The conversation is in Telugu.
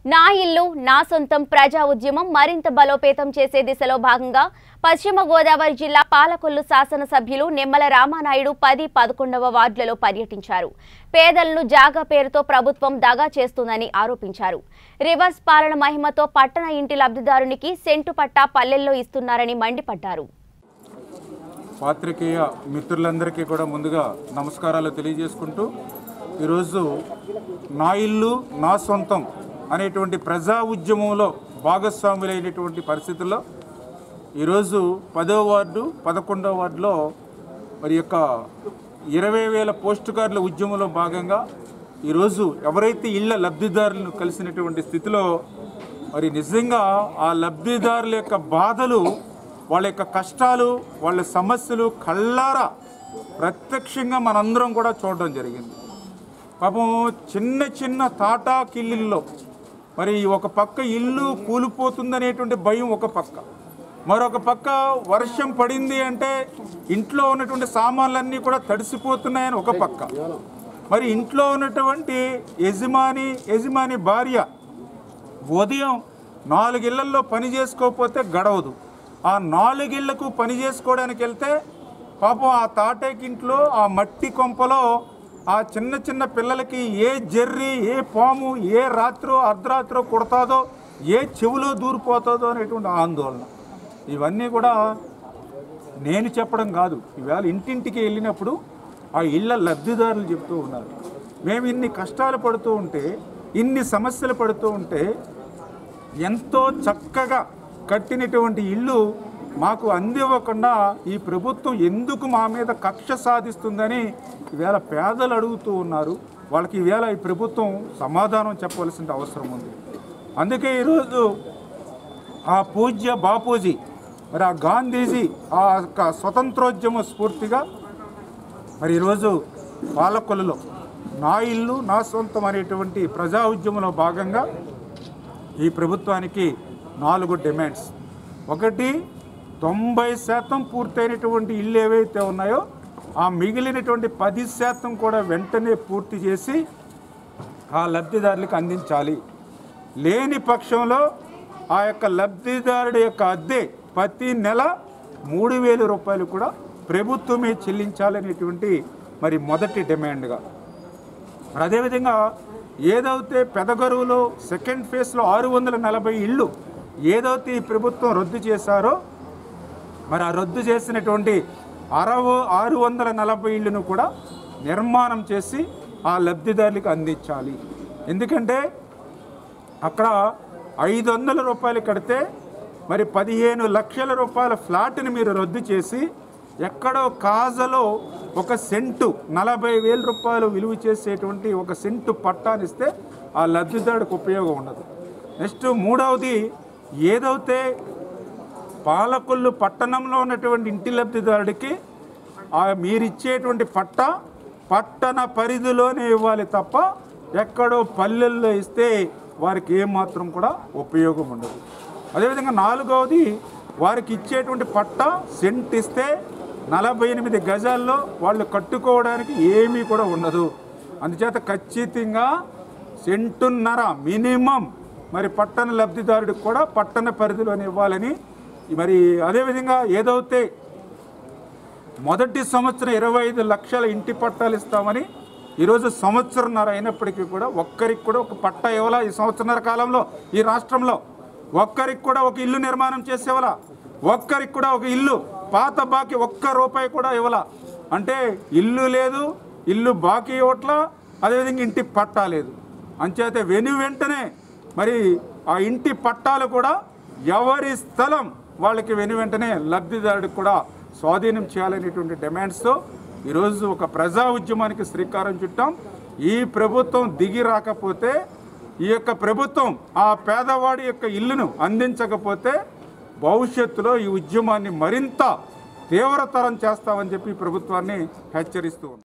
నా ఇల్లు నా సొంతం ప్రజా ఉద్యమం మరింత బలోపేతం చేసే దిశలో భాగంగా పశ్చిమ గోదావరి జిల్లా పాలకొల్లు శాసనసభ్యులు నిమ్మల రామానాయుడు పది పదకొండవ వార్డులలో పర్యటించారు పేదలను జాగా పేరుతో ప్రభుత్వం దగా చేస్తుందని ఆరోపించారు రివర్స్ పాలన మహిమతో పట్టణ ఇంటి లబ్ధిదారునికి సెంటు పట్టా పల్లెల్లో ఇస్తున్నారని మండిపడ్డారు పాత్రికేయ మిత్రులందరికీ కూడా ముందుగా నమస్కారాలు తెలియజేసుకుంటూ ఈరోజు నా ఇల్లు నా సొంతం అనేటువంటి ప్రజా ఉద్యమంలో భాగస్వాములైనటువంటి పరిస్థితుల్లో ఈరోజు పదో వార్డు పదకొండవ వార్డులో మరి యొక్క ఇరవై వేల పోస్ట్ కార్డుల ఉద్యమంలో భాగంగా ఈరోజు ఎవరైతే ఇళ్ల లబ్ధిదారులను కలిసినటువంటి స్థితిలో మరి నిజంగా ఆ లబ్ధిదారుల యొక్క బాధలు వాళ్ళ యొక్క కష్టాలు వాళ్ళ సమస్యలు కళ్ళారా ప్రత్యక్షంగా మనందరం కూడా చూడడం జరిగింది పాపం చిన్న చిన్న తాటా కిల్లుల్లో మరి ఒక పక్క ఇల్లు కూలిపోతుందనేటువంటి భయం ఒక పక్క మరొక పక్క వర్షం పడింది అంటే ఇంట్లో ఉన్నటువంటి సామాన్లన్నీ కూడా తడిసిపోతున్నాయని ఒక పక్క మరి ఇంట్లో ఉన్నటువంటి యజమాని యజమాని భార్య ఉదయం నాలుగిళ్లల్లో పని చేసుకోకపోతే గడవదు ఆ నాలుగిళ్లకు పని చేసుకోవడానికి వెళ్తే పాపం ఆ తాటేకింట్లో ఆ మట్టి కొంపలో ఆ చిన్న చిన్న పిల్లలకి ఏ జర్రి ఏ పాము ఏ రాత్రో అర్ధరాత్రో కుడతాదో ఏ చెవిలో దూరిపోతుందో అనేటువంటి ఆందోళన ఇవన్నీ కూడా నేను చెప్పడం కాదు ఈవేళ ఇంటింటికి వెళ్ళినప్పుడు ఆ ఇళ్ళ లబ్ధిదారులు చెప్తూ ఉన్నారు మేము ఇన్ని కష్టాలు పడుతూ ఉంటే ఇన్ని సమస్యలు పడుతూ ఉంటే ఎంతో చక్కగా కట్టినటువంటి ఇల్లు మాకు అందివ్వకుండా ఈ ప్రభుత్వం ఎందుకు మా మీద కక్ష సాధిస్తుందని ఈవేళ పేదలు అడుగుతూ ఉన్నారు వాళ్ళకి ఈవేళ ఈ ప్రభుత్వం సమాధానం చెప్పవలసిన అవసరం ఉంది అందుకే ఈరోజు ఆ పూజ్య బాపూజీ మరి ఆ గాంధీజీ ఆ యొక్క స్వతంత్రోద్యమ స్ఫూర్తిగా మరి ఈరోజు పాలకొల్లులో నా ఇల్లు నా సొంతం అనేటువంటి ప్రజా ఉద్యమంలో భాగంగా ఈ ప్రభుత్వానికి నాలుగు డిమాండ్స్ ఒకటి తొంభై శాతం పూర్తయినటువంటి ఇల్లు ఏవైతే ఉన్నాయో ఆ మిగిలినటువంటి పది శాతం కూడా వెంటనే పూర్తి చేసి ఆ లబ్ధిదారులకు అందించాలి లేని పక్షంలో ఆ యొక్క లబ్ధిదారుడి యొక్క అద్దె ప్రతి నెల మూడు వేల రూపాయలు కూడా ప్రభుత్వమే చెల్లించాలనేటువంటి మరి మొదటి డిమాండ్గా మరి అదేవిధంగా ఏదైతే పెదగరువులో సెకండ్ ఫేజ్లో ఆరు వందల నలభై ఇళ్ళు ఏదైతే ఈ ప్రభుత్వం రద్దు చేశారో మరి ఆ రద్దు చేసినటువంటి అరవై ఆరు వందల నలభై ఇళ్ళను కూడా నిర్మాణం చేసి ఆ లబ్ధిదారులకు అందించాలి ఎందుకంటే అక్కడ ఐదు వందల రూపాయలు కడితే మరి పదిహేను లక్షల రూపాయల ఫ్లాట్ని మీరు రద్దు చేసి ఎక్కడో కాజలో ఒక సెంటు నలభై వేల రూపాయలు విలువ చేసేటువంటి ఒక సెంటు పట్టానిస్తే ఆ లబ్ధిదారుడికి ఉపయోగం ఉండదు నెక్స్ట్ మూడవది ఏదైతే పాలకొల్లు పట్టణంలో ఉన్నటువంటి ఇంటి లబ్ధిదారుడికి ఆ మీరిచ్చేటువంటి పట్ట పట్టణ పరిధిలోనే ఇవ్వాలి తప్ప ఎక్కడో పల్లెల్లో ఇస్తే వారికి ఏమాత్రం కూడా ఉపయోగం ఉండదు అదేవిధంగా నాలుగవది వారికి ఇచ్చేటువంటి పట్ట సెంట్ ఇస్తే నలభై ఎనిమిది గజాల్లో వాళ్ళు కట్టుకోవడానికి ఏమీ కూడా ఉండదు అందుచేత ఖచ్చితంగా సెంటున్నర మినిమం మరి పట్టణ లబ్ధిదారుడికి కూడా పట్టణ పరిధిలోనే ఇవ్వాలని మరి అదేవిధంగా ఏదైతే మొదటి సంవత్సరం ఇరవై ఐదు లక్షల ఇంటి పట్టాలు ఇస్తామని ఈరోజు సంవత్సరంన్నర అయినప్పటికీ కూడా ఒక్కరికి కూడా ఒక పట్టా ఇవ్వాలా ఈ సంవత్సరన్నర కాలంలో ఈ రాష్ట్రంలో ఒక్కరికి కూడా ఒక ఇల్లు నిర్మాణం చేసేవాలా ఒక్కరికి కూడా ఒక ఇల్లు పాత బాకీ ఒక్క రూపాయి కూడా ఇవ్వాలా అంటే ఇల్లు లేదు ఇల్లు బాకీ ఇవ్వట్లా అదేవిధంగా ఇంటి పట్టా లేదు అంచేతే వెను వెంటనే మరి ఆ ఇంటి పట్టాలు కూడా ఎవరి స్థలం వాళ్ళకి వెను వెంటనే లబ్ధిదారుడికి కూడా స్వాధీనం చేయాలనేటువంటి డిమాండ్స్తో ఈరోజు ఒక ప్రజా ఉద్యమానికి శ్రీకారం చుట్టాం ఈ ప్రభుత్వం దిగి రాకపోతే ఈ యొక్క ప్రభుత్వం ఆ పేదవాడి యొక్క ఇల్లును అందించకపోతే భవిష్యత్తులో ఈ ఉద్యమాన్ని మరింత తీవ్రతరం చేస్తామని చెప్పి ప్రభుత్వాన్ని హెచ్చరిస్తూ ఉంది